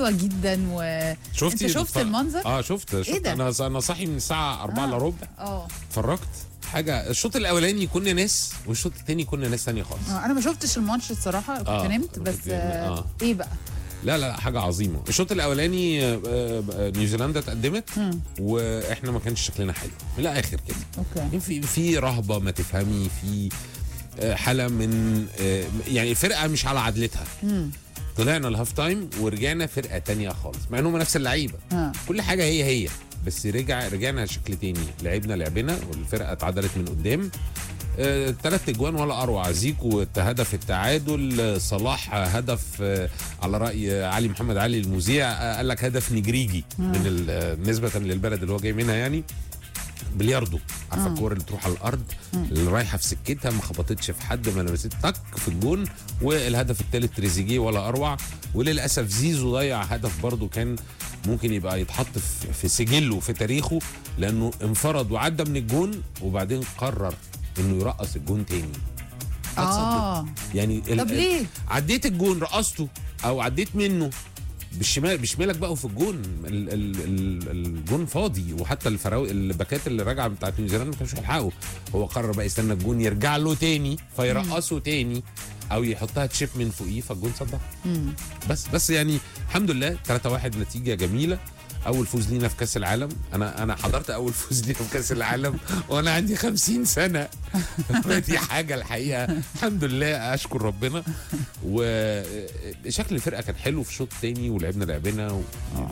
حلوه جدا و شفتي انت شفت اتف- المنظر؟ اه شفت شفت ده؟ انا انا صاحي من الساعه 4 الا آه. ربع اه اتفرجت حاجه الشوط الاولاني كنا ناس والشوط الثاني كنا ناس ثانيه خالص آه، انا ما شفتش الماتش الصراحه كنت آه، نمت كنت بس نمت، آه. آه. ايه بقى لا لا لا حاجه عظيمه الشوط الاولاني آه، آه، نيوزيلندا اتقدمت مم. واحنا ما كانش شكلنا حلو من الاخر كده اوكي في في رهبه ما تفهمي في آه، حاله من آه، يعني الفرقه مش على عدلتها مم. طلعنا الهاف تايم ورجعنا فرقه تانية خالص مع انهم نفس اللعيبه اه كل حاجه هي هي بس رجع رجعنا شكل تاني لعبنا لعبنا والفرقه اتعدلت من قدام آه، تلات اجوان ولا اروع زيكو هدف التعادل آه، صلاح آه، هدف آه، على راي آه، علي محمد علي المذيع آه، قال لك هدف نجريجي من ال- آه، نسبه للبلد اللي هو جاي منها يعني بلياردو عارفه الكوره اللي تروح على الارض اللي رايحه في سكتها ما خبطتش في حد ما لمست تك في الجون والهدف الثالث تريزيجيه ولا اروع وللاسف زيزو ضيع هدف برضه كان ممكن يبقى يتحط في- في سجله في تاريخه لانه انفرد وعدى من الجون وبعدين قرر انه يرقص الجون تاني اه يعني ال- طب ليه؟ عديت الجون رقصته او عديت منه بالشمال بشمالك بقى في الجون ال ال ال الجون فاضي وحتى الفراو الباكات اللي راجعه بتاعت نيوزيلندا ما كانوش يلحقوا هو قرر بقى يستنى الجون يرجع له تاني فيرقصه تاني او يحطها تشيب من فوقيه فالجون صدها مم. بس بس يعني الحمد لله 3 1 نتيجه جميله اول فوز لينا في كاس العالم انا انا حضرت اول فوز لينا في كاس العالم وانا عندي 50 سنه دي حاجه الحقيقه الحمد لله اشكر ربنا وشكل الفرقه كان حلو في الشوط الثاني ولعبنا لعبنا و...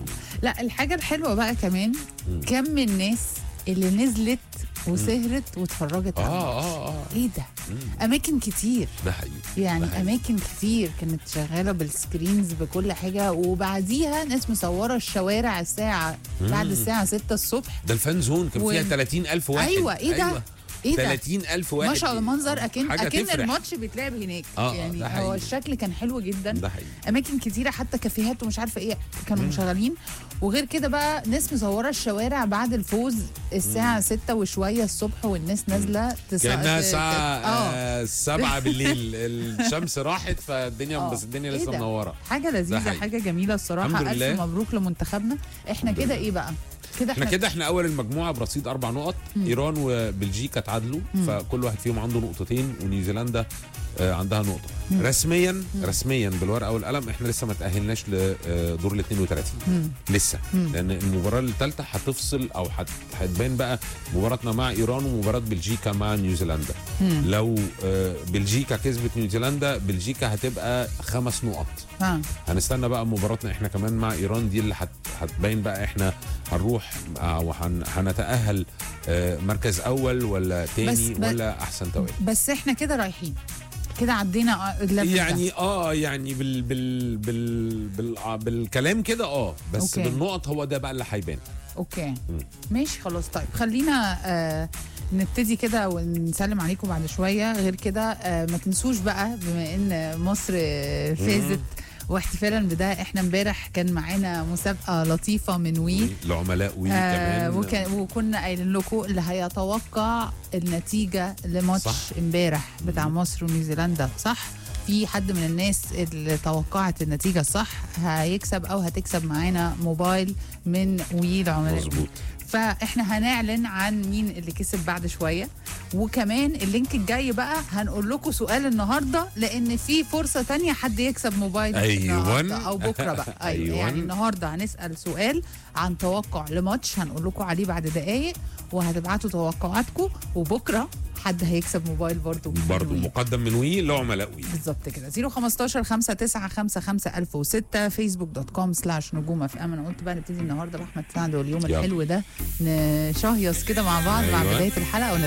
لا الحاجه الحلوه بقى كمان كم الناس اللي نزلت وسهرت واتفرجت على اه الماتش. اه اه ايه ده اماكن كتير ده حقيقي يعني ده حقيقي. اماكن كتير كانت شغاله بالسكرينز بكل حاجه وبعديها ناس مصوره الشوارع الساعه بعد الساعه 6 الصبح ده الفان زون كان فيها و- 30000 واحد ايوه ايه ده ايه ده 30000 واحد ما شاء الله منظر اكن حاجة اكن تفرح. الماتش بيتلعب هناك آه، يعني ده هو حقيقي. الشكل كان حلو جدا ده حقيقي اماكن كتيره حتى كافيهات ومش عارفه ايه كانوا مشغلين وغير كده بقى ناس مصوره الشوارع بعد الفوز الساعه 6 وشويه الصبح والناس نازله تسا- كانها ت- ت- الساعة اه آه، سبعة بالليل الشمس راحت فالدنيا آه. بس الدنيا إيه لسه ده؟ منورة حاجه ده لذيذه حقيقي. حاجه جميله الصراحه الحمد الف لله. مبروك لمنتخبنا احنا كده ايه بقى كده احنا احنا كده احنا اول المجموعه برصيد اربع نقط ايران وبلجيكا تعادلوا فكل واحد فيهم عنده نقطتين ونيوزيلندا آه، عندها نقطه رسميا رسميا بالورقه والقلم احنا لسه ما تاهلناش لدور ال 32 لسه لان المباراه الثالثه هتفصل او هت- هتبان بقى مباراتنا مع ايران ومباراه بلجيكا مع نيوزيلندا لو آه، بلجيكا كسبت نيوزيلندا بلجيكا هتبقى خمس نقط ها هنستنى بقى مباراتنا احنا كمان مع ايران دي اللي هت- هتبين بقى احنا هنروح او هن- هنتاهل آه، مركز اول ولا تاني بس- بس- ولا احسن توالي بس احنا كده رايحين كده عدينا الليفل ده. يعني اه يعني بال بال بال, بال آه، بالكلام كده اه بس أوكي. أوكي. بالنقط هو ده بقى اللي هيبان اوكي ماشي خلاص طيب خلينا آه نبتدي كده ونسلم عليكم بعد شويه غير كده آه ما تنسوش بقى بما ان مصر آه، فازت واحتفالا بده احنا امبارح كان معانا مسابقه لطيفه من وي العملاء وي آه كمان وكان وكنا قايلين لكم اللي هيتوقع النتيجه لماتش صح. امبارح بتاع مصر ونيوزيلندا صح في حد من الناس اللي توقعت النتيجه الصح هيكسب او هتكسب معانا موبايل من وي العملاء مظبوط فاحنا هنعلن عن مين اللي كسب بعد شويه وكمان اللينك الجاي بقى هنقول لكم سؤال النهارده لان في فرصه تانية حد يكسب موبايل أيوان. النهاردة او بكره بقى ايوه أيوان. يعني النهارده هنسال سؤال عن توقع لماتش هنقول لكم عليه بعد دقائق وهتبعتوا توقعاتكم وبكره حد هيكسب موبايل برضو برضه مقدم من وي لعملاء وي بالظبط كده 015 5955 1006 فيسبوك دوت كوم سلاش نجوم اف ام انا قلت بقى نبتدي النهارده باحمد سعد واليوم يلا. الحلو ده نشهيص كده مع بعض مع أيوة. بدايه الحلقه